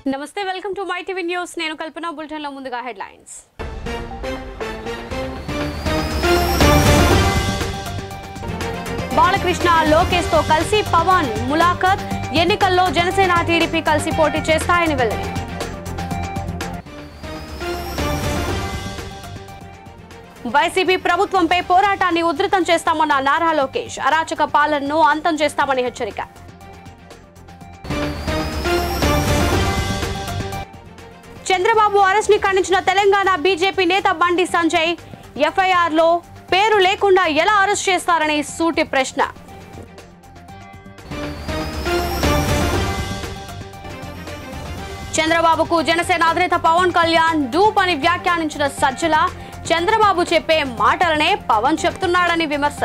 నమస్తే welcome to my TV news నేను Kalpana bulletin లో ముందుగా హెడ్లైన్స్ బాలకృష్ణ లోకేష్ తో కలిసి పవన్ ములాఖత్ ఎన్నికల్లో జనసేన టీడీపీ కలిసి పోటీ చేస్తాయని వెల్లడి వైసీపీ ప్రభుత్వంపై పోరాటాన్ని ఉధృతం చేస్తామన్న నారా లోకేష్ అరాచక పాలనను అంతం చేస్తామని హెచ్చరిక చంద్రబాబు అరెస్ట్ ని ఖండించిన తెలంగాణ బీజేపీ నేత బండి సంజయ్ ఎఫ్ఐఆర్ లో పేరు లేకుండా ఎలా అరెస్ట్ చేస్తారని సూటి ప్రశ్న చంద్రబాబుకు జనసేన అధినేత పవన్ కళ్యాణ్ డూప్ అని వ్యాఖ్యానించిన సజ్జల చంద్రబాబు చెప్పే మాటలనే పవన్ చెప్తున్నాడని విమర్శ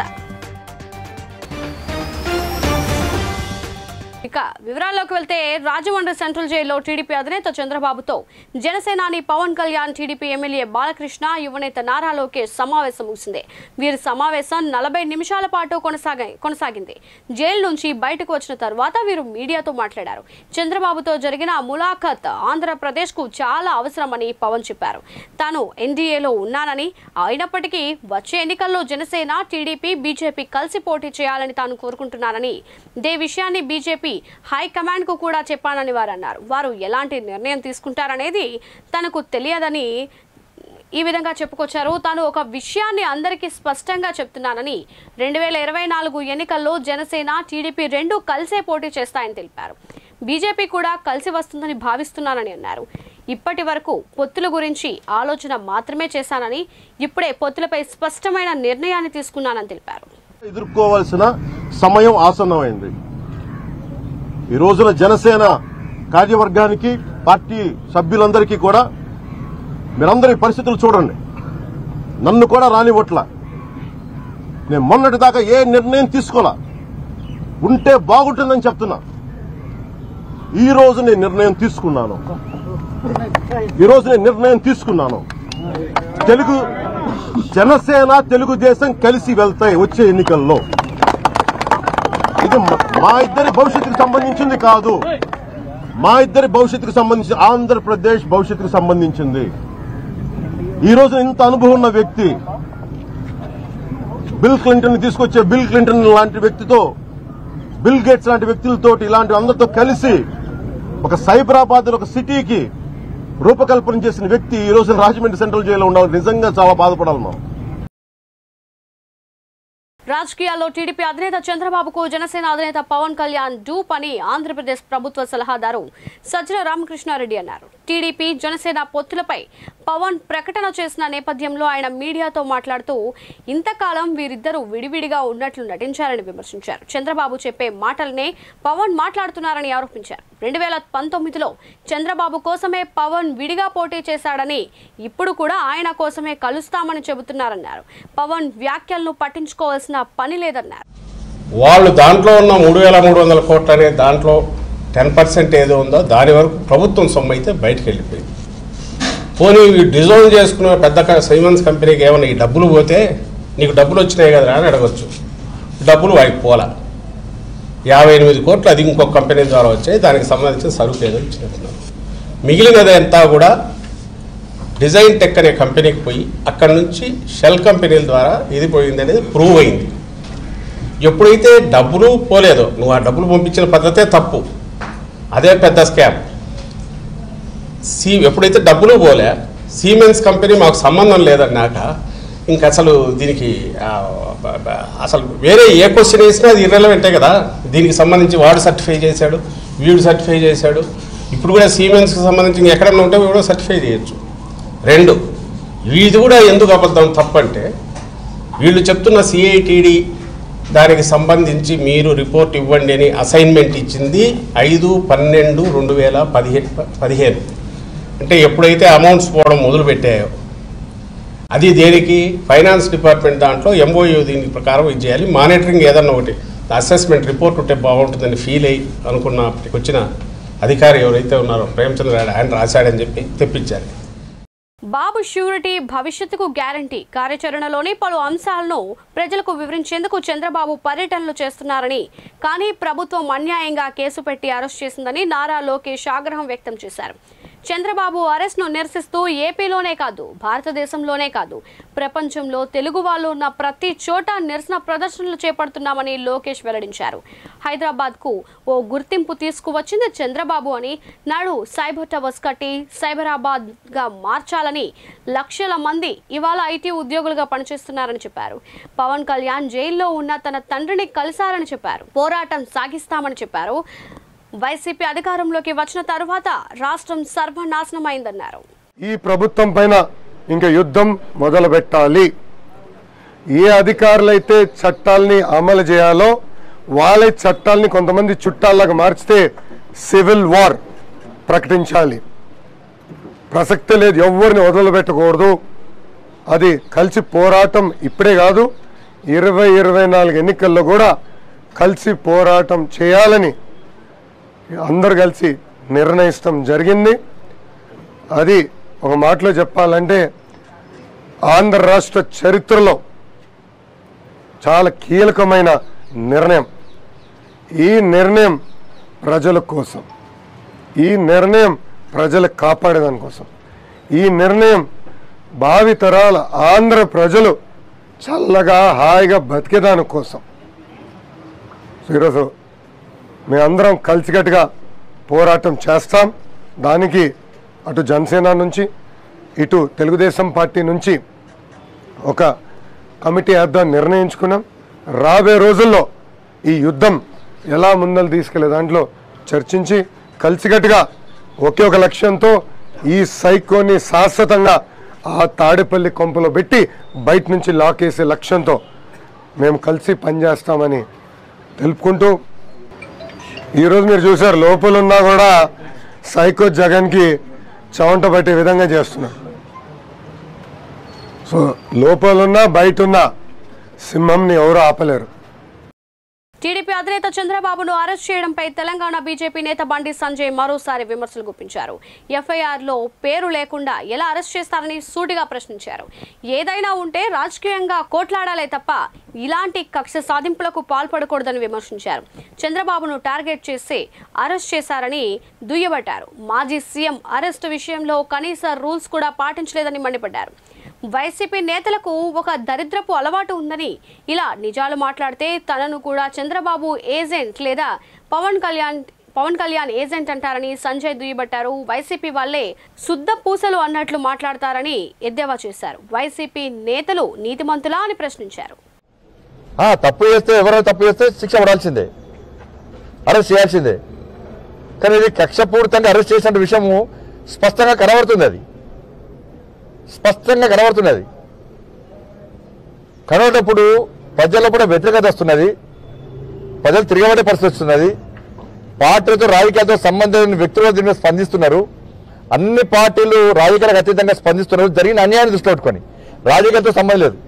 ఇక వివరాల్లోకి వెళ్తే రాజమండ్రి సెంట్రల్ జైల్లో టీడీపీ అధినేత చంద్రబాబుతో జనసేనాని పవన్ కళ్యాణ్ టీడీపీ ఎమ్మెల్యే బాలకృష్ణ యువనేత నారా లోకేష్ సమావేశం ముగిసింది వీరి సమావేశం నలభై నిమిషాల పాటు కొనసాగ కొనసాగింది జైలు నుంచి బయటకు వచ్చిన తర్వాత వీరు మీడియాతో మాట్లాడారు చంద్రబాబుతో జరిగిన ములాఖత్ ఆంధ్రప్రదేశ్ కు చాలా అవసరమని పవన్ చెప్పారు తాను ఎన్డీఏలో ఉన్నానని అయినప్పటికీ వచ్చే ఎన్నికల్లో జనసేన టీడీపీ బీజేపీ కలిసి పోటీ చేయాలని తాను కోరుకుంటున్నానని ఇదే విషయాన్ని బీజేపీ హైకమాండ్ కు కూడా చెప్పానని వారు అన్నారు వారు ఎలాంటి నిర్ణయం తీసుకుంటారనేది తనకు తెలియదని ఈ విధంగా చెప్పుకొచ్చారు తాను ఒక విషయాన్ని అందరికీ స్పష్టంగా చెప్తున్నానని రెండు వేల ఇరవై నాలుగు ఎన్నికల్లో జనసేన టీడీపీ రెండు కలిసే పోటీ చేస్తాయని తెలిపారు బీజేపీ కూడా కలిసి వస్తుందని భావిస్తున్నానని అన్నారు ఇప్పటి వరకు పొత్తుల గురించి ఆలోచన మాత్రమే చేశానని ఇప్పుడే పొత్తులపై స్పష్టమైన నిర్ణయాన్ని తీసుకున్నానని తెలిపారు ఎదుర్కోవాల్సిన సమయం ఆసన్నమైంది ఈ రోజున జనసేన కార్యవర్గానికి పార్టీ సభ్యులందరికీ కూడా మీరందరి పరిస్థితులు చూడండి నన్ను కూడా రానివ్వట్ల నేను మొన్నటి దాకా ఏ నిర్ణయం తీసుకోలా ఉంటే బాగుంటుందని చెప్తున్నా ఈ రోజు నేను నిర్ణయం తీసుకున్నాను ఈ రోజు నేను నిర్ణయం తీసుకున్నాను తెలుగు జనసేన తెలుగుదేశం కలిసి వెళ్తాయి వచ్చే ఎన్నికల్లో ఇది మ- మా ఇద్దరి భవిష్యత్తుకు సంబంధించింది కాదు మా ఇద్దరి భవిష్యత్తుకు సంబంధించి ఆంధ్రప్రదేశ్ భవిష్యత్తుకు సంబంధించింది ఈ రోజు ఇంత అనుభవం ఉన్న వ్యక్తి బిల్ క్లింటన్ తీసుకొచ్చే బిల్ క్లింటన్ లాంటి వ్యక్తితో బిల్ గేట్స్ లాంటి వ్యక్తులతో ఇలాంటి అందరితో కలిసి ఒక సైబరాబాద్ ఒక సిటీకి రూపకల్పన చేసిన వ్యక్తి ఈ రోజు రాజమండ్రి సెంట్రల్ జైల్లో ఉండాలి నిజంగా చాలా బాధపడాలి మనం రాజకీయాల్లో టీడీపీ అధినేత చంద్రబాబుకు జనసేన అధినేత పవన్ కళ్యాణ్ డూప్ అని ఆంధ్రప్రదేశ్ ప్రభుత్వ సలహాదారు సజ్జల రామకృష్ణారెడ్డి అన్నారు టీడీపీ జనసేన పొత్తులపై పవన్ ప్రకటన చేసిన నేపథ్యంలో ఆయన మీడియాతో మాట్లాడుతూ ఇంతకాలం వీరిద్దరూ విడివిడిగా ఉన్నట్లు నటించారని విమర్శించారు చంద్రబాబు చెప్పే మాటలనే పవన్ మాట్లాడుతున్నారని ఆరోపించారు రెండు వేల పంతొమ్మిదిలో చంద్రబాబు కోసమే పవన్ విడిగా పోటీ చేశాడని ఇప్పుడు కూడా ఆయన కోసమే కలుస్తామని చెబుతున్నారన్నారు పవన్ వ్యాఖ్యలను పట్టించుకోవాల్సిన పని లేదన్నారు వాళ్ళు దాంట్లో ఉన్న మూడు వేల మూడు వందల కోట్లు అనే దాంట్లో టెన్ పర్సెంట్ ఏదో ఉందో దాని వరకు ప్రభుత్వం సొమ్ము అయితే బయటకు వెళ్ళిపోయింది పోనీ ఇవి డిజైన్ చేసుకున్న పెద్ద క- సైమన్స్ కంపెనీకి ఏమైనా ఈ డబ్బులు పోతే నీకు డబ్బులు వచ్చినాయి కదా అని అడగచ్చు డబ్బులు వాడికి పోలా యాభై ఎనిమిది కోట్లు అది ఇంకొక కంపెనీ ద్వారా వచ్చాయి దానికి సంబంధించిన సరుకు ఏదో ఇచ్చినట్టున్నారు మిగిలినది అంతా కూడా డిజైన్ టెక్ అనే కంపెనీకి పోయి అక్కడ నుంచి షెల్ కంపెనీల ద్వారా ఇది పోయింది అనేది ప్రూవ్ అయింది ఎప్పుడైతే డబ్బులు పోలేదో నువ్వు ఆ డబ్బులు పంపించిన పద్ధతే తప్పు అదే పెద్ద స్కామ్ సీ ఎప్పుడైతే డబ్బులు పోలే సీమెన్స్ కంపెనీ మాకు సంబంధం లేదన్నాక ఇంక అసలు దీనికి ఆ, బ- బ- అసలు వేరే ఏ క్వశ్చన్ వేసినా అది ఇర్రెలవెంటే కదా దీనికి సంబంధించి వాడు సర్టిఫై చేశాడు వీడు సర్టిఫై చేశాడు ఇప్పుడు కూడా సీమెన్స్కి సంబంధించి ఇంక ఎక్కడన్నా ఉంటే కూడా సర్టిఫై చేయొచ్చు రెండు ఇది కూడా ఎందుకు అబద్ధం తప్పంటే వీళ్ళు చెప్తున్న సిఐటిడి దానికి సంబంధించి మీరు రిపోర్ట్ ఇవ్వండి అని అసైన్మెంట్ ఇచ్చింది ఐదు పన్నెండు రెండు వేల పదిహేను పదిహేను అంటే ఎప్పుడైతే అమౌంట్స్ పోవడం మొదలుపెట్టాయో అది దేనికి ఫైనాన్స్ డిపార్ట్మెంట్ దాంట్లో ఎంఓయూ దీని ప్రకారం ఇది చేయాలి మానిటరింగ్ ఏదన్నా ఒకటి అసెస్మెంట్ రిపోర్ట్ ఉంటే బాగుంటుందని ఫీల్ అయ్యి అనుకున్న అప్పటికి వచ్చిన అధికారి ఎవరైతే ఉన్నారో ప్రేమచంద్ర ఆయన రాశాడని చెప్పి తెప్పించారు బాబు ష్యూరిటీ భవిష్యత్తుకు గ్యారంటీ కార్యాచరణలోని పలు అంశాలను ప్రజలకు వివరించేందుకు చంద్రబాబు పర్యటనలు చేస్తున్నారని కానీ ప్రభుత్వం అన్యాయంగా కేసు పెట్టి అరెస్ట్ చేసిందని నారా లోకేష్ ఆగ్రహం వ్యక్తం చేశారు చంద్రబాబు అరెస్ట్ను నిరసిస్తూ ఏపీలోనే కాదు భారతదేశంలోనే కాదు ప్రపంచంలో తెలుగు వాళ్ళు ఉన్న ప్రతి చోట నిరసన ప్రదర్శనలు చేపడుతున్నామని లోకేష్ వెల్లడించారు హైదరాబాద్కు ఓ గుర్తింపు తీసుకువచ్చింది చంద్రబాబు అని నాడు సైబర్ టవర్స్ కట్టి సైబరాబాద్గా మార్చాలని లక్షల మంది ఇవాళ ఐటీ ఉద్యోగులుగా పనిచేస్తున్నారని చెప్పారు పవన్ కళ్యాణ్ జైల్లో ఉన్న తన తండ్రిని కలిశారని చెప్పారు పోరాటం సాగిస్తామని చెప్పారు వైసీపీ అధికారంలోకి వచ్చిన తరువాత రాష్ట్రం సర్వనాశనమైందన్నారు ఈ ప్రభుత్వం పైన ఇంకా యుద్ధం మొదలు పెట్టాలి ఏ అధికారులైతే చట్టాలని అమలు చేయాలో వాళ్ళే చట్టాలని కొంతమంది చుట్టాల్లాగా మార్చితే సివిల్ వార్ ప్రకటించాలి ప్రసక్తే లేదు ఎవరిని వదిలిపెట్టకూడదు అది కలిసి పోరాటం ఇప్పుడే కాదు ఇరవై ఇరవై నాలుగు ఎన్నికల్లో కూడా కలిసి పోరాటం చేయాలని అందరు కలిసి నిర్ణయిస్తాం జరిగింది అది ఒక మాటలో చెప్పాలంటే ఆంధ్ర రాష్ట్ర చరిత్రలో చాలా కీలకమైన నిర్ణయం ఈ నిర్ణయం ప్రజల కోసం ఈ నిర్ణయం ప్రజలు కాపాడేదాని కోసం ఈ నిర్ణయం భావి తరాల ఆంధ్ర ప్రజలు చల్లగా హాయిగా బతికేదాని కోసం సో ఈరోజు మేమందరం కలిసికట్టుగా పోరాటం చేస్తాం దానికి అటు జనసేన నుంచి ఇటు తెలుగుదేశం పార్టీ నుంచి ఒక కమిటీ వేద్దాం నిర్ణయించుకున్నాం రాబోయే రోజుల్లో ఈ యుద్ధం ఎలా ముందలు తీసుకెళ్లే దాంట్లో చర్చించి కలిసికట్టుగా ఒకే ఒక లక్ష్యంతో ఈ సైకోని శాశ్వతంగా ఆ తాడేపల్లి కొంపలో పెట్టి బయట నుంచి లాకేసే లక్ష్యంతో మేము కలిసి పనిచేస్తామని తెలుపుకుంటూ ఈరోజు మీరు చూసారు లోపల ఉన్నా కూడా సైకో జగన్కి చవంట పట్టే విధంగా చేస్తున్నారు సో లోపలున్నా బయట ఉన్న సింహంని ఎవరు ఆపలేరు టీడీపీ అధినేత చంద్రబాబును అరెస్ట్ చేయడంపై తెలంగాణ బీజేపీ నేత బండి సంజయ్ మరోసారి విమర్శలు గుప్పించారు ఎఫ్ఐఆర్ లో పేరు లేకుండా ఎలా అరెస్ట్ చేస్తారని సూటిగా ప్రశ్నించారు ఏదైనా ఉంటే రాజకీయంగా కోట్లాడాలే తప్ప ఇలాంటి కక్ష సాధింపులకు పాల్పడకూడదని విమర్శించారు చంద్రబాబును టార్గెట్ చేసి అరెస్ట్ చేశారని దుయ్యబట్టారు మాజీ సీఎం అరెస్ట్ విషయంలో కనీస రూల్స్ కూడా పాటించలేదని మండిపడ్డారు వైసీపీ నేతలకు ఒక దరిద్రపు అలవాటు ఉందని ఇలా నిజాలు మాట్లాడితే తనను కూడా చంద్రబాబు ఏజెంట్ లేదా పవన్ కళ్యాణ్ పవన్ కళ్యాణ్ ఏజెంట్ అంటారని సంజయ్ దుయ్యబట్టారు వైసీపీ వాళ్ళే శుద్ధ పూసలు అన్నట్లు మాట్లాడతారని ఎద్దేవా చేశారు వైసీపీ నేతలు నీతిమంతులా అని ప్రశ్నించారు ఆ, తప్పు చేస్తే ఎవరైనా తప్పు చేస్తే శిక్ష పడాల్సిందే అరెస్ట్ చేయాల్సిందే కానీ ఇది కక్షపూరితంగా అరెస్ట్ చేసిన విషయము స్పష్టంగా కనబడుతుంది అది స్పష్టంగా కనబడుతుంది అది కనబడేటప్పుడు ప్రజల్లో కూడా వ్యతిరేకత వస్తున్నది ప్రజలు తిరగబడే పరిస్థితి వస్తున్నది పార్టీలతో రాజకీయాలతో సంబంధం లేని వ్యక్తులు దీని మీద స్పందిస్తున్నారు అన్ని పార్టీలు రాజకీయాలకు అతీతంగా స్పందిస్తున్నారు జరిగిన అన్యాయాన్ని దృష్టిలో పెట్టుకొని రాజకీయాలతో సంబంధం లేదు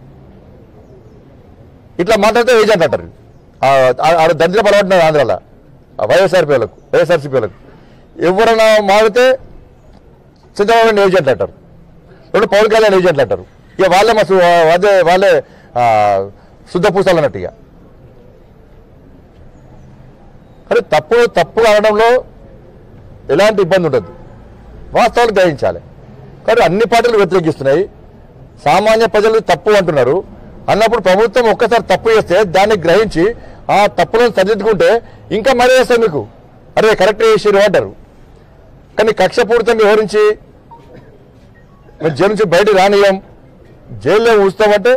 ఇట్లా మాట్లాడితే ఏజెంట్ అంటారు ఆ- ఆ- ఆడ దరిద్ర అలవాటున్నారు ఆంధ్రాలో ఆ వైఎస్ఆర్పీ వాళ్ళకు వైఎస్ఆర్సీపీ వాళ్ళకు ఎవరైనా మారితే చంద్రబాబు నాయుడు ఏజెంట్ అంటారు రెండు పవన్ కళ్యాణ్ ఏజెంట్లు అంటారు ఇక వాళ్ళే మా సు- అదే వాళ్ళే ఆ, శుద్ధ పూసాలు అన్నట్టు ఇక కానీ తప్పు తప్పు అనడంలో ఎలాంటి ఇబ్బంది ఉండదు వాస్తవాలు గ్రహించాలి కానీ అన్ని పార్టీలు వ్యతిరేకిస్తున్నాయి సామాన్య ప్రజలు తప్పు అంటున్నారు అన్నప్పుడు ప్రభుత్వం ఒక్కసారి తప్పు చేస్తే దాన్ని గ్రహించి ఆ తప్పులను సరిదిద్దుకుంటే ఇంకా మరీ వేస్తారు మీకు అరే కరెక్ట్ చేసిరు అంటారు కానీ కక్షపూరితంగా వివరించి మేము జైలు నుంచి బయట రానియం జైల్లో ఉంచుతామంటే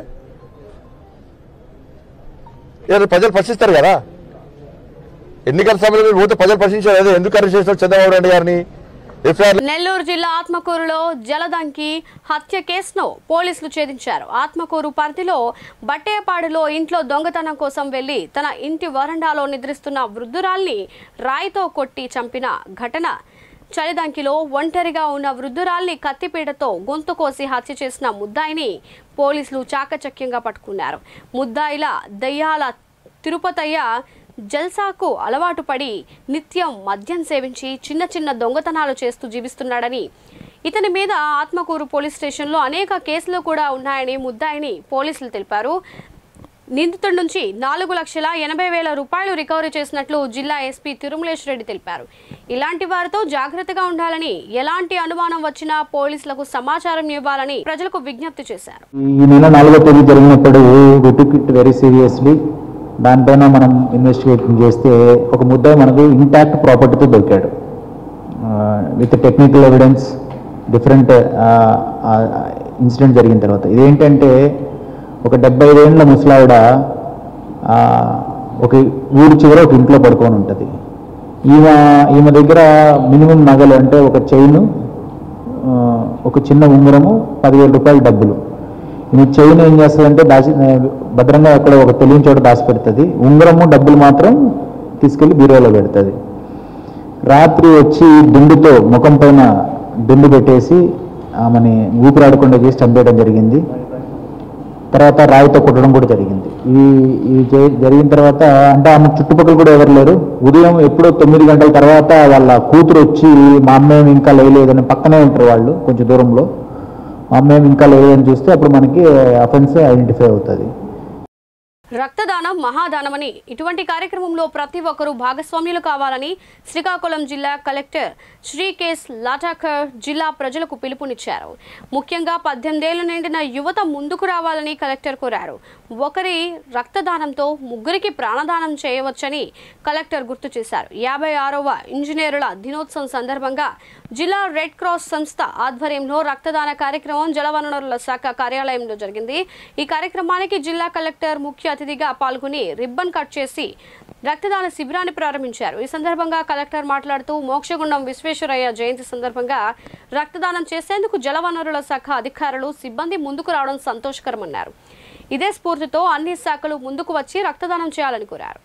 ఏదో ప్రజలు ప్రశ్నిస్తారు కదా ఎన్నికల సమయంలో మీరు పోతే ప్రజలు ప్రశ్నించారు అదే ఎందుకు అరెస్ట్ చేస్తారు చంద్రబాబు నాయుడు గారిని ఎఫ్ఐఆర్ నెల్లూరు జిల్లా ఆత్మకూరులో జలదంకి హత్య కేసును పోలీసులు ఛేదించారు ఆత్మకూరు పరిధిలో బట్టేపాడులో ఇంట్లో దొంగతనం కోసం వెళ్లి తన ఇంటి వరండాలో నిద్రిస్తున్న వృద్ధురాల్ని రాయితో కొట్టి చంపిన ఘటన చలిదంకిలో ఒంటరిగా ఉన్న వృద్ధురాల్ని కత్తిపీటతో గొంతు కోసి హత్య చేసిన ముద్దాయిని పోలీసులు చాకచక్యంగా పట్టుకున్నారు ముద్దాయిల దయ్యాల తిరుపతయ్య జల్సాకు అలవాటు పడి నిత్యం మద్యం సేవించి చిన్న చిన్న దొంగతనాలు చేస్తూ జీవిస్తున్నాడని ఇతని మీద ఆత్మకూరు పోలీస్ స్టేషన్లో అనేక కేసులు కూడా ఉన్నాయని ముద్దాయిని పోలీసులు తెలిపారు నిందితుడి నుంచి నాలుగు లక్షల ఎనభై వేల రూపాయలు రికవరీ చేసినట్లు జిల్లా ఎస్పీ తిరుమలేష్ రెడ్డి తెలిపారు ఇలాంటి వారితో జాగ్రత్తగా ఉండాలని ఎలాంటి అనుమానం వచ్చినా పోలీసులకు సమాచారం ఇవ్వాలని ప్రజలకు విజ్ఞప్తి చేశారు ఈ నెల నాలుగో తేదీ జరిగినప్పుడు we took it very seriously దానిపైన మనం ఇన్వెస్టిగేషన్ చేస్తే ఒక ముద్దాయి మనకు ఇంటాక్ట్ ప్రాపర్టీతో దొరికాడు with technical evidence different incident జరిగిన తర్వాత ఇదేంటంటే ఒక డెబ్బై ఐదేళ్ల ముసలావిడ ఆ, ఒక ఊరు చివర ఒక ఇంట్లో పడుకొని ఉంటుంది ఈమె ఈమె దగ్గర మినిమం నగలు అంటే ఒక చైను ఆ, ఒక చిన్న ఉంగరము పదివేల రూపాయల డబ్బులు ఈ చైన్ ఏం చేస్తుందంటే దాచి భద్రంగా ఎక్కడ ఒక తెలియని చోట దాచిపెడుతుంది ఉంగరము డబ్బులు మాత్రం తీసుకెళ్లి బీరోలో పెడుతుంది రాత్రి వచ్చి దిండుతో ముఖం పైన దిండు పెట్టేసి ఆమెని ఊపిరాడకుండా చేసి చంపేయడం జరిగింది తర్వాత రాయితో కొట్టడం కూడా జరిగింది ఇవి ఇవి జరి- జరిగిన తర్వాత అంటే ఆమె చుట్టుపక్కల కూడా ఎవరు లేరు ఉదయం ఎప్పుడో తొమ్మిది గంటల తర్వాత వాళ్ళ కూతురు వచ్చి మా అమ్మేం ఇంకా లేలేదని పక్కనే ఉంటారు వాళ్ళు కొంచెం దూరంలో మా అమ్మేం ఇంకా లేదని చూస్తే అప్పుడు మనకి అఫెన్స్ ఐడెంటిఫై అవుతుంది రక్తదానం మహాదానమని ఇటువంటి కార్యక్రమంలో ప్రతి ఒక్కరూ భాగస్వామ్యులు కావాలని శ్రీకాకుళం జిల్లా కలెక్టర్ శ్రీ కేస్ లాటాకర్ జిల్లా ప్రజలకు పిలుపునిచ్చారు ముఖ్యంగా పద్దెనిమిదేళ్లు నిండిన యువత ముందుకు రావాలని కలెక్టర్ కోరారు ఒకరి రక్తదానంతో ముగ్గురికి ప్రాణదానం చేయవచ్చని కలెక్టర్ గుర్తు చేశారు యాభై ఆరవ ఇంజనీరుల దినోత్సవం సందర్భంగా జిల్లా రెడ్ క్రాస్ సంస్థ ఆధ్వర్యంలో రక్తదాన కార్యక్రమం జలవనరుల శాఖ కార్యాలయంలో జరిగింది ఈ కార్యక్రమానికి జిల్లా కలెక్టర్ ముఖ్య అతిథిగా పాల్గొని రిబ్బన్ కట్ చేసి రక్తదాన శిబిరాన్ని ప్రారంభించారు ఈ సందర్భంగా కలెక్టర్ మాట్లాడుతూ మోక్షగుండం విశ్వేశ్వరయ్య జయంతి సందర్భంగా రక్తదానం చేసేందుకు జలవనరుల శాఖ అధికారులు సిబ్బంది ముందుకు రావడం సంతోషకరమన్నారు ఇదే స్ఫూర్తితో అన్ని శాఖలు ముందుకు వచ్చి రక్తదానం చేయాలని కోరారు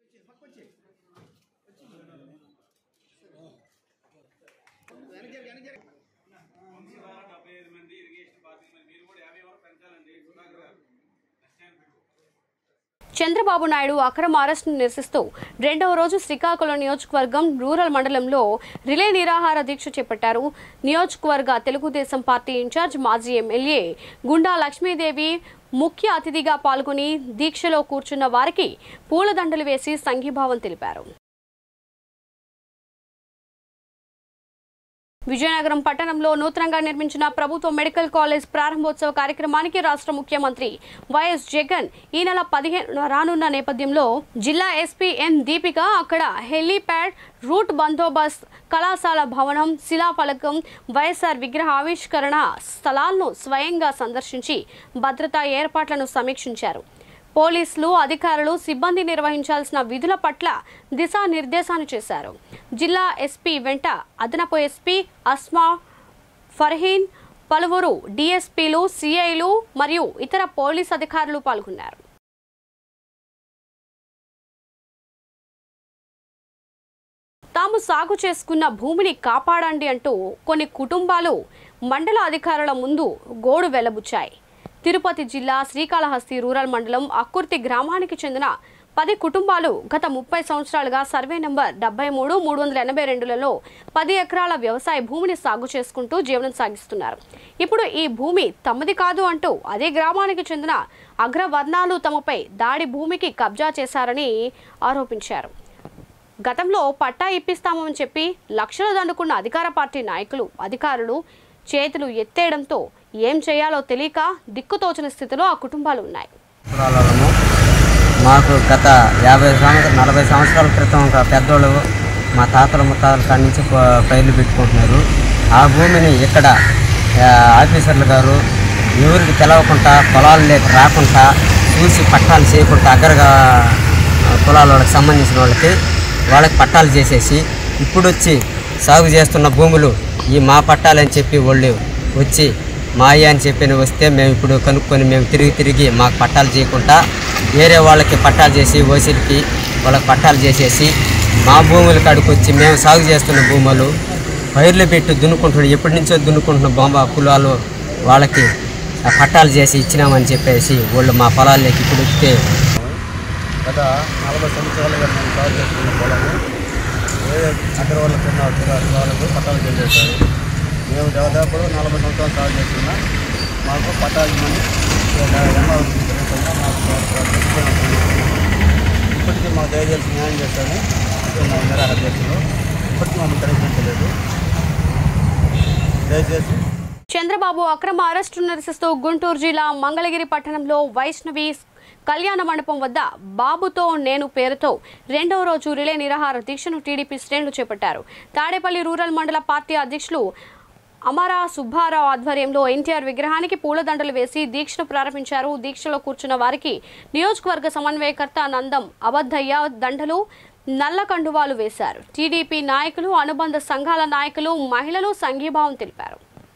చంద్రబాబు నాయుడు అక్రమ అరెస్టును నిరసిస్తూ రెండవ రోజు శ్రీకాకుళం నియోజకవర్గం రూరల్ మండలంలో రిలే నిరాహార దీక్ష చేపట్టారు నియోజకవర్గ తెలుగుదేశం పార్టీ ఇన్ఛార్జ్ మాజీ ఎమ్మెల్యే గుండా లక్ష్మీదేవి ముఖ్య అతిథిగా పాల్గొని దీక్షలో కూర్చున్న వారికి పూలదండలు వేసి సంఘీభావం తెలిపారు విజయనగరం పట్టణంలో నూతనంగా నిర్మించిన ప్రభుత్వ మెడికల్ కాలేజ్ ప్రారంభోత్సవ కార్యక్రమానికి రాష్ట్ర ముఖ్యమంత్రి వైఎస్ జగన్ ఈ నెల పదిహేను రానున్న నేపథ్యంలో జిల్లా ఎస్పీ ఎన్ దీపిక అక్కడ హెలీప్యాడ్ రూట్ బందోబస్త్ కళాశాల భవనం శిలాఫలకం వైఎస్ఆర్ విగ్రహ ఆవిష్కరణ స్థలాలను స్వయంగా సందర్శించి భద్రతా ఏర్పాట్లను సమీక్షించారు పోలీసులు అధికారులు సిబ్బంది నిర్వహించాల్సిన విధుల పట్ల దిశానిర్దేశాన్ని చేశారు జిల్లా ఎస్పీ వెంట అదనపు ఎస్పీ అస్మా ఫర్హీన్ పలువురు డిఎస్పీలు సిఐలు మరియు ఇతర పోలీస్ అధికారులు పాల్గొన్నారు తాము సాగు చేసుకున్న భూమిని కాపాడండి అంటూ కొన్ని కుటుంబాలు మండల అధికారుల ముందు గోడు వెలబుచ్చాయి తిరుపతి జిల్లా శ్రీకాళహస్తి రూరల్ మండలం అక్కుర్తి గ్రామానికి చెందిన పది కుటుంబాలు గత ముప్పై సంవత్సరాలుగా సర్వే నంబర్ డెబ్బై మూడు మూడు వందల ఎనభై రెండులలో పది ఎకరాల వ్యవసాయ భూమిని సాగు చేసుకుంటూ జీవనం సాగిస్తున్నారు ఇప్పుడు ఈ భూమి తమది కాదు అంటూ అదే గ్రామానికి చెందిన అగ్రవర్ణాలు తమపై దాడి భూమికి కబ్జా చేశారని ఆరోపించారు గతంలో పట్టా ఇప్పిస్తామని చెప్పి లక్షలు దండుకున్న అధికార పార్టీ నాయకులు అధికారులు చేతులు ఎత్తేయడంతో ఏం చేయాలో తెలియక దిక్కుతోచని స్థితిలో ఆ కుటుంబాలు ఉన్నాయి కులాలను మాకు గత యాభై సంవత్సరాలు నలభై సంవత్సరాల క్రితం ఒక పెద్దోళ్ళు మా తాతల ముత్తాతల కాడి నుంచి ప- పైర్లు పెట్టుకుంటున్నారు ఆ భూమిని ఇక్కడ ఆ, ఆఫీసర్లు గారు ఎవరికి తెలవకుండా పొలాలు లేక రాకుండా చూసి పట్టాలు చేయకుండా అగ్గరగా ఆ, కులాల వాళ్ళకి సంబంధించిన వాళ్ళకి వాళ్ళకి పట్టాలు చేసేసి ఇప్పుడు వచ్చి సాగు చేస్తున్న భూములు ఈ మా పట్టాలని చెప్పి వాళ్ళు వచ్చి మా అయ్య అని చెప్పి వస్తే మేము ఇప్పుడు కనుక్కొని మేము తిరిగి తిరిగి మాకు పట్టాలు చేయకుండా వేరే వాళ్ళకి పట్టాలు చేసి ఓసీలకి వాళ్ళకి పట్టాలు చేసేసి మా భూముల కాడికి వచ్చి మేము సాగు చేస్తున్న భూములు పైర్లు పెట్టి దున్నుకుంటున్నాం ఎప్పటి నుంచో దున్నుకుంటున్న బొమ్మ కులాలు వాళ్ళకి ఆ పట్టాలు చేసి ఇచ్చినామని చెప్పేసి వాళ్ళు మా పొలాల్లోకి ఇప్పుడు వస్తే గత నలభై సంవత్సరాలుగా మేము సాగు చేస్తున్న పొలము వేరే అగ్రవాళ్ళకు ఉన్న వాళ్ళకు పట్టాలు చేసేసారు మేము దాదాపు నలభై సంవత్సరాలు సాగు చేస్తున్నా మాకు పట్టాలు మంది ఇప్పటికీ మాకు దయచేసి న్యాయం చేస్తాను మా నిరాహార దీక్షలో ఇప్పటికీ మమ్మల్ని తరలించలేదు దయచేసి చంద్రబాబు అక్రమ అరెస్టు నిరసిస్తూ గుంటూరు జిల్లా మంగళగిరి పట్టణంలో వైష్ణవి కళ్యాణ మండపం వద్ద బాబుతో నేను పేరుతో రెండవ రోజు రిలే నిరాహార దీక్షను టీడీపీ శ్రేణులు చేపట్టారు తాడేపల్లి రూరల్ మండల పార్టీ అధ్యక్షులు అమరా సుబ్బారావు ఆధ్వర్యంలో ఎన్టీఆర్ విగ్రహానికి పూలదండలు వేసి దీక్షను ప్రారంభించారు దీక్షలో కూర్చున్న వారికి నియోజకవర్గ సమన్వయకర్త నందం అబద్ధయ్య దండలు నల్ల కండువాలు వేశారు టీడీపీ నాయకులు అనుబంధ సంఘాల నాయకులు మహిళలు సంఘీభావం తెలిపారు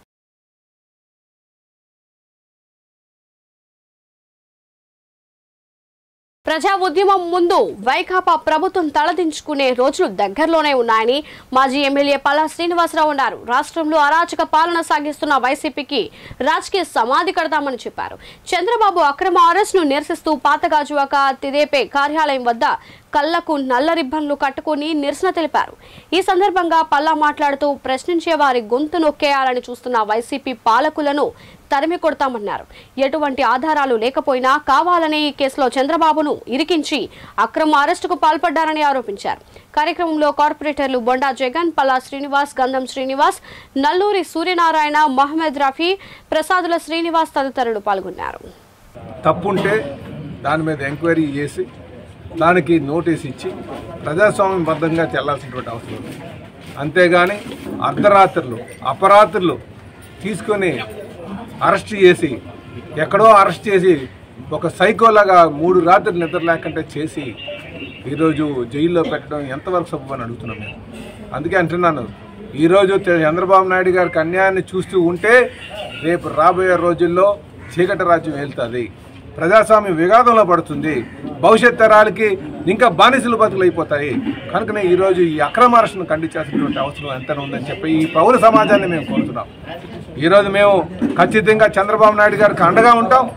ప్రజా ఉద్యమం ముందు వైకాపా ప్రభుత్వం తలదించుకునే రోజులు దగ్గరలోనే ఉన్నాయని మాజీ ఎమ్మెల్యే పల్లా శ్రీనివాసరావు అన్నారు రాష్ట్రంలో అరాచక పాలన సాగిస్తున్న వైసీపీకి రాజకీయ సమాధి కడతామని చెప్పారు చంద్రబాబు అక్రమ అరెస్టును నిరసిస్తూ పాతగాజువాక తిదేపే కార్యాలయం వద్ద కళ్లకు నల్ల రిబ్బన్లు కట్టుకుని నిరసన తెలిపారు ఈ సందర్భంగా పల్లా మాట్లాడుతూ ప్రశ్నించే వారి గొంతు నొక్కేయాలని చూస్తున్న వైసీపీ పాలకులను తరిమి కొడతామన్నారు ఎటువంటి ఆధారాలు లేకపోయినా కావాలనే ఈ కేసులో చంద్రబాబును ఇరికించి అక్రమ అరెస్టుకు పాల్పడ్డారని ఆరోపించారు కార్యక్రమంలో కార్పొరేటర్లు బొండా జగన్ పల్లా శ్రీనివాస్ గంధం శ్రీనివాస్ నల్లూరి సూర్యనారాయణ మహమ్మద్ రఫీ ప్రసాదుల శ్రీనివాస్ తదితరులు పాల్గొన్నారు తప్పుంటే దాని మీద ఎంక్వైరీ చేసి దానికి నోటీస్ ఇచ్చి ప్రజాస్వామ్యబద్ధంగా చెల్లాల్సినటువంటి అవసరం ఉంది అంతేగాని అర్ధరాత్రులు అపరాత్రులు తీసుకొని అరెస్ట్ చేసి ఎక్కడో అరెస్ట్ చేసి ఒక సైకోలాగా మూడు రాత్రులు నిద్ర లేకుండా చేసి ఈరోజు జైల్లో పెట్టడం ఎంతవరకు సబ్బు అని అడుగుతున్నాం మేము అందుకే అంటున్నాను ఈరోజు తె- చంద్రబాబు నాయుడు గారికి అన్యాయాన్ని చూస్తూ ఉంటే రేపు రాబోయే రోజుల్లో చీకటి రాజ్యం వెళ్తుంది ప్రజాస్వామ్యం విఘాతంలో పడుతుంది భవిష్యత్ తరాలకి ఇంకా బానిసలు బతుకులు అయిపోతాయి కనుకనే ఈరోజు ఈ అక్రమ అరెస్టును ఖండించాల్సినటువంటి అవసరం ఎంత ఉందని చెప్పి ఈ పౌర సమాజాన్ని మేము కోరుతున్నాం ఈరోజు మేము ఖచ్చితంగా చంద్రబాబు నాయుడు గారికి అండగా ఉంటాం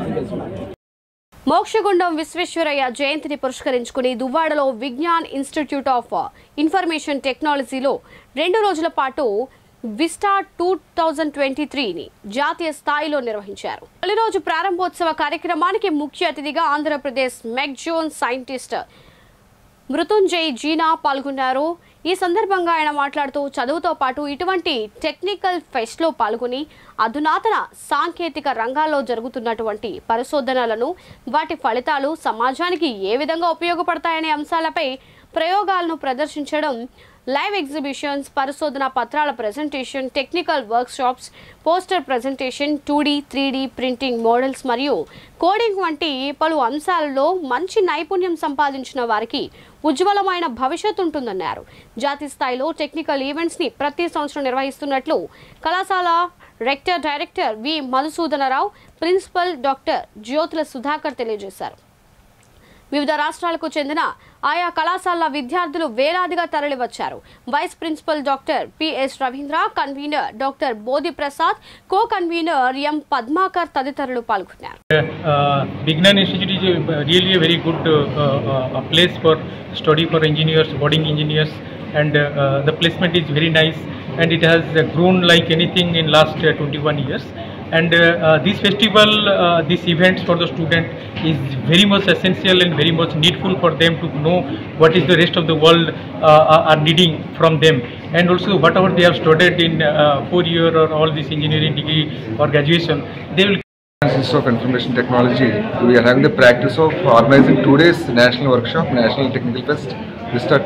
మోక్షగుండం విశ్వేశ్వరయ్య జయంతిని పురస్కరించుకుని దువ్వాడలో విజ్ఞాన్ ఇన్స్టిట్యూట్ ఆఫ్ ఇన్ఫర్మేషన్ టెక్నాలజీలో రెండు రోజుల పాటు విస్టా టూ థౌజండ్ ట్వంటీ త్రీని జాతీయ స్థాయిలో నిర్వహించారు తొలి రోజు ప్రారంభోత్సవ కార్యక్రమానికి ముఖ్య అతిథిగా ఆంధ్రప్రదేశ్ మెగ్జోన్ సైంటిస్ట్ మృత్యుంజయ్ జీనా పాల్గొన్నారు ఈ సందర్భంగా ఆయన మాట్లాడుతూ చదువుతో పాటు ఇటువంటి టెక్నికల్ ఫెస్ట్లో పాల్గొని అధునాతన సాంకేతిక రంగాల్లో జరుగుతున్నటువంటి పరిశోధనలను వాటి ఫలితాలు సమాజానికి ఏ విధంగా ఉపయోగపడతాయనే అంశాలపై ప్రయోగాలను ప్రదర్శించడం లైవ్ ఎగ్జిబిషన్స్ పరిశోధన పత్రాల presentation technical workshops poster presentation two D three D printing models మరియు కోడింగ్ వంటి పలు అంశాలలో మంచి నైపుణ్యం సంపాదించిన వారికి ఉజ్వలమైన భవిష్యత్తు ఉంటుందన్నారు జాతీయ స్థాయిలో టెక్నికల్ ఈవెంట్స్ని ప్రతి సంవత్సరం నిర్వహిస్తున్నట్లు కళాశాల rector director V Madhusudanarao principal doctor Jyothula Sudhakar తెలియజేశారు వివిధ రాష్ట్రాలకు చెందిన ఆయా కళాశాల విద్యార్థులు వేలాదిగా తరలివచ్చారు vice principal doctor PS Ravindra convener doctor Bodhi Prasad co convener M Padmakar తదితరులు పాల్గొన్నారు uh, Vignan Institute is a, really a very good uh, uh, uh, place for study for engineers, budding engineers, and uh, uh, the placement is very nice, and it has uh, grown like anything in last uh, 21 years. And uh, uh, this festival, uh, this events for the student is very much essential and very much needful for them to know what is the rest of the world uh, are are needing from them, and also whatever they have studied in uh, four year or all this engineering degree or graduation, they will Institute of Information Technology, we are having the practice of organizing two days national workshop, National Technical Fest, Vista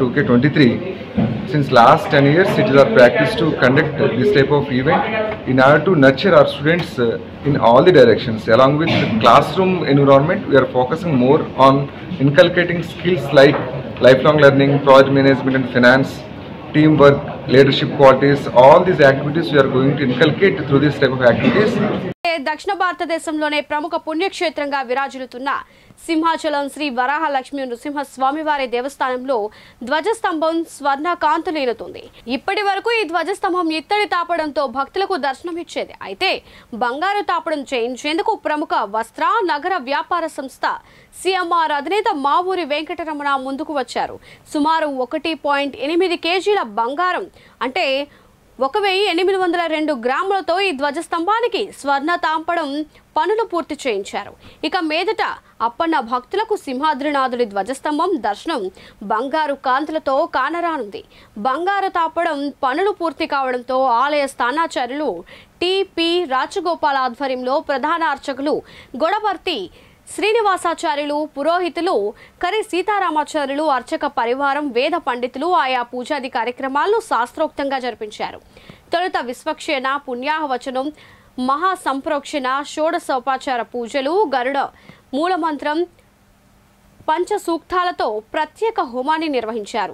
2K23. Since last 10 years, it is our practice to conduct this type of event in order to nurture our students uh, in all the directions. Along with the classroom environment, we are focusing more on inculcating skills like lifelong learning, project management and finance, teamwork, leadership qualities. All these activities we are going to inculcate through this type of activities. దక్షిణ భారతదేశంలోనే ప్రముఖ పుణ్యక్షేత్రంగా విరాజిల్లుతున్న సింహాచలం శ్రీ వరాహ లక్ష్మీ నృసింహ స్వామివారి దేవస్థానంలో ధ్వజస్తంభం స్వర్ణ కాంతులీనుతుంది ఇప్పటి వరకు ఈ ధ్వజస్తంభం ఇత్తడి తాపడంతో భక్తులకు దర్శనమిచ్చేది అయితే బంగారు తాపడం చేయించేందుకు ప్రముఖ వస్త్ర నగర వ్యాపార సంస్థ సిఎంఆర్ అధినేత మావూరి వెంకటరమణ ముందుకు వచ్చారు సుమారు ఒకటి పాయింట్ ఎనిమిది కేజీల బంగారం అంటే ఒక వెయ్యి ఎనిమిది వందల రెండు గ్రాములతో ఈ ధ్వజస్తంభానికి స్వర్ణ తాంపడం పనులు పూర్తి చేయించారు ఇక మీదట అప్పన్న భక్తులకు సింహాద్రినాథుడి ధ్వజస్తంభం దర్శనం బంగారు కాంతులతో కానరానుంది బంగారు తాపడం పనులు పూర్తి కావడంతో ఆలయ స్థానాచార్యులు టిపి రాజగోపాల్ ఆధ్వర్యంలో ప్రధాన అర్చకులు గొడవర్తి శ్రీనివాసాచార్యులు పురోహితులు కరి సీతారామాచార్యులు అర్చక పరివారం వేద పండితులు ఆయా పూజాది కార్యక్రమాలను శాస్త్రోక్తంగా జరిపించారు తొలుత విశ్వక్షేణ పుణ్యాహవచనం మహా సంప్రోక్షణ షోడశోపాచార పూజలు గరుడ మూలమంత్రం పంచ సూక్తాలతో ప్రత్యేక హోమాన్ని నిర్వహించారు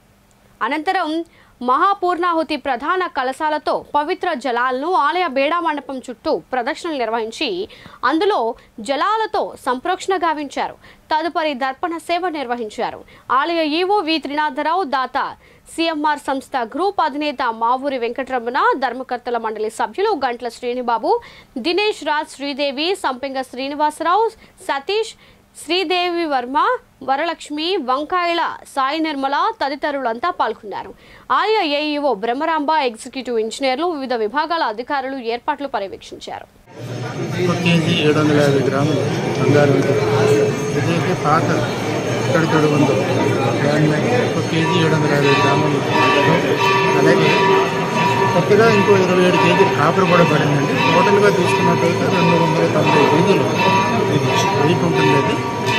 అనంతరం మహాపూర్ణాహుతి ప్రధాన కలశాలతో పవిత్ర జలాలను ఆలయ బేడా మండపం చుట్టూ ప్రదక్షిణలు నిర్వహించి అందులో జలాలతో సంప్రోక్షణ గావించారు తదుపరి దర్పణ సేవ నిర్వహించారు ఆలయ ఈవో వి త్రినాథరావు దాత సిఎంఆర్ సంస్థ గ్రూప్ అధినేత మావూరి వెంకటరమణ ధర్మకర్తల మండలి సభ్యులు గంట్ల శ్రీనిబాబు దినేష్ రాజ్ శ్రీదేవి సంపెంగ శ్రీనివాసరావు సతీష్ శ్రీదేవి వర్మ వరలక్ష్మి వంకాయల సాయి నిర్మల తదితరులంతా పాల్గొన్నారు ఆలయ ఏఈఓ బ్రహ్మరాంబ ఎగ్జిక్యూటివ్ ఇంజనీర్లు వివిధ విభాగాల అధికారులు ఏర్పాట్లు పర్యవేక్షించారు ఒక కేజీ ఏడు వందల యాభై గ్రాములు బంగారం ఇదైతే పాత ఇక్కడ తొడు ఉందో దాని మీద ఒక కేజీ ఏడు వందల యాభై గ్రాములు అలాగే కొత్తగా ఇంకో ఇరవై ఏడు కేజీలు కాపర్ కూడా పడిందండి టోటల్గా తీసుకున్నట్టయితే రెండు వందల తొంభై కేజీలు ఇది వెయిట్ ఉంటుంది అది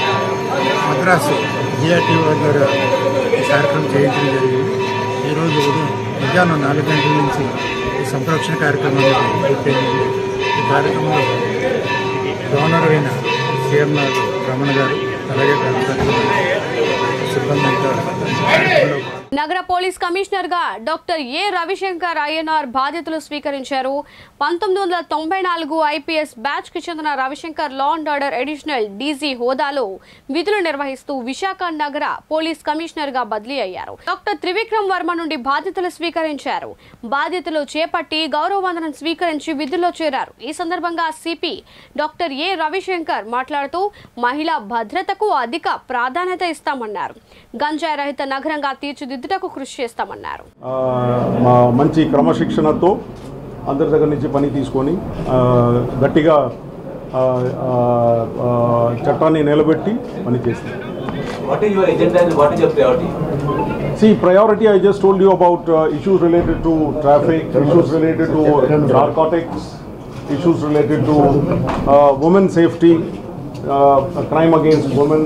మద్రాసు జిఆర్టీఓ ద్వారా ఈ కార్యక్రమం చేయించడం జరిగింది ఈరోజు ఉదయం మధ్యాహ్నం నాలుగు గంటల నుంచి ఈ సంరక్షణ కార్యక్రమం పూర్తయింది ఈ కార్యక్రమంలో డోనర్ అయిన సీఎంఆర్ రమణ గారు అలాగే కార్యకర్తలు సిబ్బంది అంతా కార్యక్రమంలో నగర పోలీస్ కమిషనర్ గా డాక్టర్ ఏ రవిశంకర్ అయ్యనార్ బాధ్యతలు స్వీకరించారు పంతొమ్మిది వందల తొంభై నాలుగు ఐపీఎస్ బ్యాచ్ కి చెందిన Ravishankar law and order additional DG హోదాలో విధులు నిర్వహిస్తూ విశాఖ నగర పోలీస్ కమిషనర్ గా బదిలీ అయ్యారు డాక్టర్ త్రివిక్రమ్ వర్మ నుండి బాధ్యతలు స్వీకరించారు బాధ్యతలు చేపట్టి గౌరవ వందనం స్వీకరించి విధుల్లో చేరారు ఈ సందర్భంగా సిపి డాక్టర్ ఏ రవిశంకర్ మాట్లాడుతూ మహిళా భద్రతకు అధిక ప్రాధాన్యత ఇస్తామన్నారు గంజాయి రహిత నగరంగా తీర్చిదిద్దుటకు కృషి చేస్తామన్నారు ఆ, మా మంచి క్రమశిక్షణతో అందరి దగ్గర నుంచి పని తీసుకొని ఆ, గట్టిగా ఆ, ఆ, ఆ, చట్టాన్ని నిలబెట్టి పని చేస్తాం What is your agenda and what is your priority? See, priority, I just told you about uh, issues related to traffic, issues related to narcotics, issues related to uh, women safety, uh, crime against women,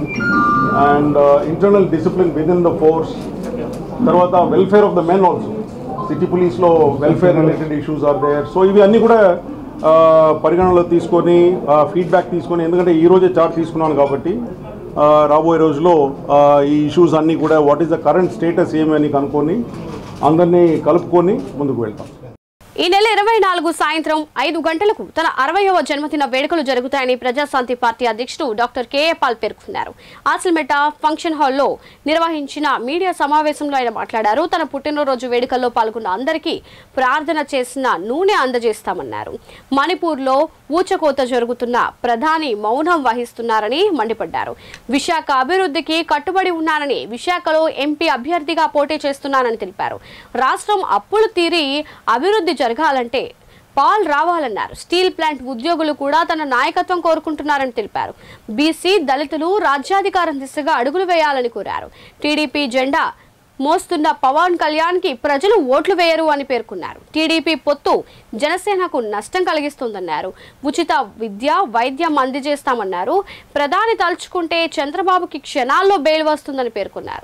and uh, internal discipline within the force. తర్వాత welfare of the men also city పోలీస్లో welfare related issues are there so ఇవి అన్నీ కూడా ఆ, పరిగణనలో తీసుకొని feedback తీసుకొని ఎందుకంటే ఈ రోజే చార్ట్ తీసుకున్నాను కాబట్టి ఆ, రాబోయే రోజుల్లో ఆ, ఈ ఇష్యూస్ అన్నీ కూడా what is the current status ఏమి అని కనుక్కొని అందరినీ కలుపుకొని ముందుకు వెళ్తాం ఈ నెల ఇరవై నాలుగు సాయంత్రం ఐదు గంటలకు తన అరవయవ జన్మదిన వేడుకలు జరుగుతాయని ప్రజాశాంతి పార్టీ అధ్యక్షుడు డాక్టర్ కేఏ పాల్ పేర్కొన్నారు ఆసిల్మెట ఫంక్షన్ హాల్లో నిర్వహించిన మీడియా సమావేశంలో ఆయన మాట్లాడారు తన పుట్టినరోజు వేడుకల్లో పాల్గొన్న అందరికీ ప్రార్థన చేసిన నూనె అందజేస్తామన్నారు మణిపూర్లో ఊచకోత జరుగుతున్న ప్రధాని మౌనం వహిస్తున్నారని మండిపడ్డారు విశాఖ అభివృద్ధికి కట్టుబడి ఉన్నానని విశాఖలో ఎంపీ అభ్యర్థిగా పోటీ చేస్తున్నానని తెలిపారు రాష్ట్రం అప్పులు తీరి అభివృద్ధి జరగాలంటే పాల్ రావాలన్నారు స్టీల్ ప్లాంట్ ఉద్యోగులు కూడా తన నాయకత్వం కోరుకుంటున్నారని తెలిపారు బీసీ దళితులు రాజ్యాధికారం దిశగా అడుగులు వేయాలని కోరారు టీడీపీ జెండా మోస్తున్న పవన్ కళ్యాణ్ కి ప్రజలు ఓట్లు వేయరు అని పేర్కొన్నారు టీడీపీ పొత్తు జనసేనకు నష్టం కలిగిస్తుందన్నారు ఉచిత విద్య వైద్యం అందజేస్తామన్నారు ప్రధాని తలుచుకుంటే చంద్రబాబుకి క్షణాల్లో బెయిల్ వస్తుందని పేర్కొన్నారు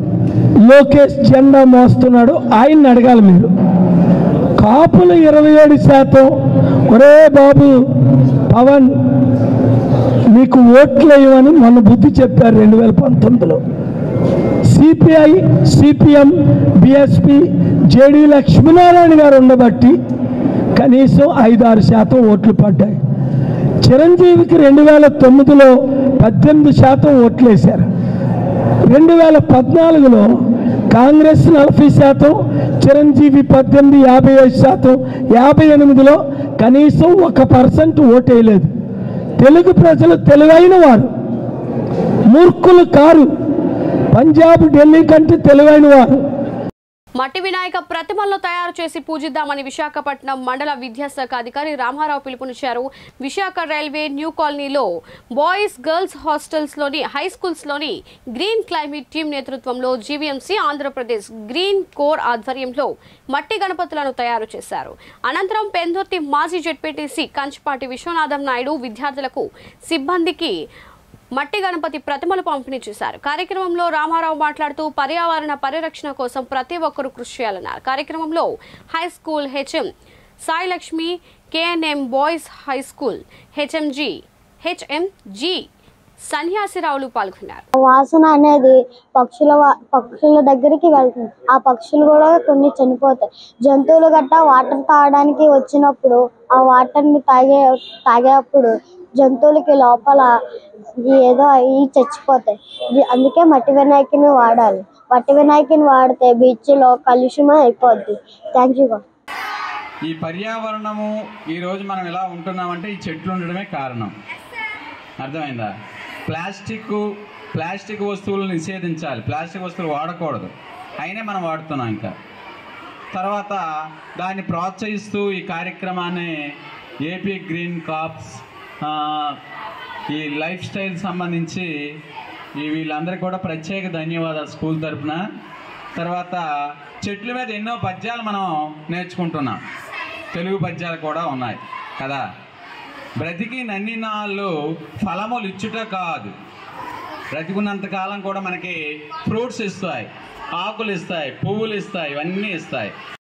లోకేష్ జెండా మోస్తున్నాడు ఆయన్ని అడగాలి మీరు కాపులు ఇరవై ఏడు శాతం ఒరే బాబు పవన్ మీకు ఓట్లు వేయమని మొన్న బుద్ధి చెప్పారు రెండు వేల పంతొమ్మిదిలో CPI CPM BSP JD Lakshminarayana గారు ఉండబట్టి కనీసం ఐదు ఆరు శాతం ఓట్లు పడ్డాయి చిరంజీవికి రెండు వేల తొమ్మిదిలో పద్దెనిమిది శాతం ఓట్లు వేశారు రెండు వేల పద్నాలుగులో కాంగ్రెస్ నలభై శాతం చిరంజీవి పద్దెనిమిది యాభై ఐదు శాతం యాభై ఎనిమిదిలో కనీసం ఒక పర్సెంట్ ఓటేయలేదు తెలుగు ప్రజలు తెలివైన వారు మూర్ఖులు కారు పంజాబ్ ఢిల్లీ కంటే తెలివైన వారు మట్టి వినాయక ప్రతిమలను తయారు చేసి పూజిద్దామని విశాఖపట్నం మండల విద్యాశాఖ అధికారి రామారావు పిలుపునిచ్చారు విశాఖ రైల్వే న్యూ కాలనీలో బాయ్స్ గర్ల్స్ హాస్టల్స్లోని హై స్కూల్స్లోని గ్రీన్ క్లైమేట్ టీం నేతృత్వంలో జీవీఎంసీ ఆంధ్రప్రదేశ్ గ్రీన్ కోర్ ఆధ్వర్యంలో మట్టి గణపతులను తయారు చేశారు అనంతరం పెందుర్తి మాజీ జెడ్పీటీసీ కంచిపాటి విశ్వనాథం నాయుడు విద్యార్థులకు సిబ్బందికి మట్టి గణపతి ప్రతిమలు పంపిణీ చేశారు కార్యక్రమంలో రామారావు మాట్లాడుతూ పర్యావరణ పరిరక్షణ కోసం ప్రతి ఒక్కరూ కృషి చేయాలన్నారు కార్యక్రమంలో high school HM Sai Lakshmi KNM boys high school HMG HMG సన్యాసిరావులు పాల్గొన్నారు వాసన అనేది పక్షుల వా- పక్షుల దగ్గరికి వెళ్తుంది ఆ పక్షులు కూడా కొన్ని చనిపోతాయి జంతువులు గట్టా వాటర్ తాగడానికి వచ్చినప్పుడు ఆ వాటర్ ని తాగే తాగేటప్పుడు జంతువులకి లోపల ఏదో అవి చచ్చిపోతాయి ఇది అందుకే మట్టి వినాయకుని వాడాలి మట్టి వినాయకుని వాడితే బీచ్ లో కలుషితం అయిపోద్ది థ్యాంక్ యూ ఈ పర్యావరణము ఈరోజు మనం ఎలా ఉంటున్నామంటే ఈ చెట్లు ఉండడమే కారణం అర్థమైందా ప్లాస్టిక్ ప్లాస్టిక్ వస్తువులు నిషేధించాలి ప్లాస్టిక్ వస్తువులు వాడకూడదు అయినా మనం వాడుతున్నాం ఇంకా తర్వాత దాన్ని ప్రోత్సహిస్తూ ఈ కార్యక్రమాన్ని ఏపీ గ్రీన్ కాప్స్ ఆ, ఈ లైఫ్ స్టైల్ సంబంధించి ఈ వీళ్ళందరికీ కూడా ప్రత్యేక ధన్యవాదాలు స్కూల్ తరపున తర్వాత చెట్ల మీద ఎన్నో పద్యాలు మనం నేర్చుకుంటున్నాం తెలుగు పద్యాలు కూడా ఉన్నాయి కదా బ్రతికి నన్ని నాళ్ళు ఫలములు ఇచ్చుట కాదు బ్రతికున్నంత కాలం కూడా మనకి ఫ్రూట్స్ ఇస్తాయి ఆకులు ఇస్తాయి పువ్వులు ఇస్తాయి ఇవన్నీ ఇస్తాయి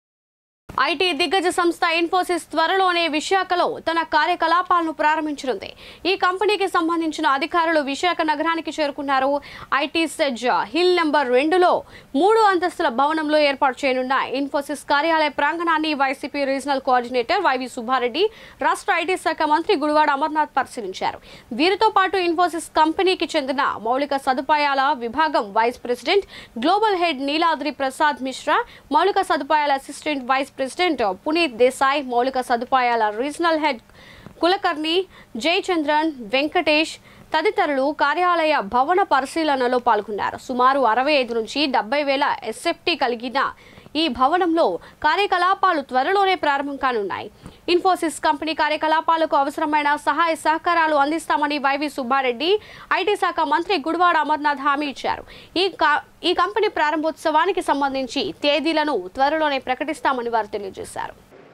ఐటీ దిగ్గజ సంస్థ ఇన్ఫోసిస్ త్వరలోనే విశాఖలో తన కార్యకలాపాలను ప్రారంభించనుంది ఈ కంపెనీకి సంబంధించిన అధికారులు విశాఖ నగరానికి చేరుకున్నారు ఐటీ సెజ్ హిల్ నెంబర్ రెండులో మూడు అంతస్తుల భవనంలో ఏర్పాటు చేయనున్న ఇన్ఫోసిస్ కార్యాలయ ప్రాంగణాన్ని వైసీపీ రీజనల్ కోఆర్డినేటర్ వైవి సుబ్బారెడ్డి రాష్ట్ర ఐటీ శాఖ మంత్రి గుడివాడ అమర్నాథ్ పరిశీలించారు వీరితో పాటు ఇన్ఫోసిస్ కంపెనీకి చెందిన మౌలిక సదుపాయాల విభాగం vice president global head Niladri Prasad Mishra మౌలిక సదుపాయాల assistant vice president Puneet Desai మౌలిక సదుపాయాల రీజనల్ హెడ్ కులకర్ణి జయచంద్రన్ వెంకటేష్ తదితరులు కార్యాలయ భవన పరిశీలనలో పాల్గొన్నారు సుమారు అరవై ఐదు నుంచి డెబ్బై వేల ఎస్ఎఫ్టీ కలిగిన ఈ భవనంలో కార్యకలాపాలు త్వరలోనే ప్రారంభం కానున్నాయి ఇన్ఫోసిస్ కంపెనీ కార్యకలాపాలకు అవసరమైన సహాయ సహకారాలు అందిస్తామని వైవి సుబ్బారెడ్డి ఐటీ శాఖ మంత్రి గుడివాడ అమర్నాథ్ హామీ ఇచ్చారు ఈ కా- ఈ కంపెనీ ప్రారంభోత్సవానికి సంబంధించి తేదీలను త్వరలోనే ప్రకటిస్తామని వారు తెలియజేశారు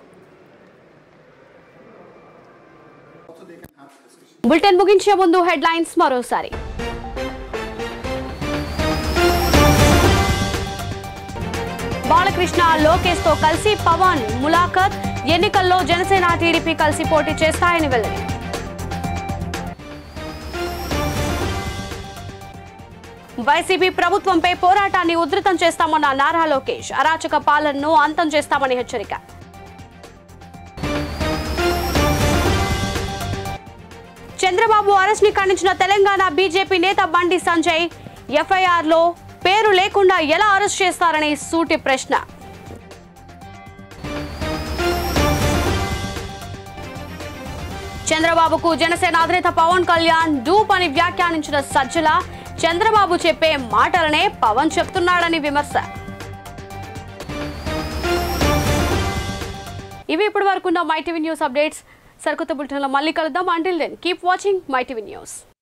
బులెటిన్ ముగించే ముందు హెడ్లైన్స్ మరోసారి బాలకృష్ణ లోకేష్ తో కలిసి పవన్ ములాఖత్ ఎన్నికల్లో జనసేన టీడీపీ కలిసి పోటీ చేస్తాయని వెల్లడి వైసీపీ ప్రభుత్వంపై పోరాటాన్ని ఉధృతం చేస్తామన్న నారా లోకేష్ అరాచక పాలనను అంతం చేస్తామని హెచ్చరిక చంద్రబాబు అరెస్ట్ ని ఖండించిన తెలంగాణ బీజేపీ నేత బండి సంజయ్ ఎఫ్ఐఆర్ లో పేరు లేకుండా ఎలా అరెస్ట్ చేస్తారని సూటి ప్రశ్న చంద్రబాబుకు జనసేన అధినేత పవన్ కళ్యాణ్ డూప్ అని వ్యాఖ్యానించిన సజ్జల చంద్రబాబు చెప్పే మాటలనే పవన్ చెప్తున్నాడని విమర్శ ఇవి ఇప్పటి వరకు మై టీవీ న్యూస్ అప్డేట్స్ సరికొత్త బులెటిన్లో మళ్ళీ కలుద్దాం until then keep watching my TV news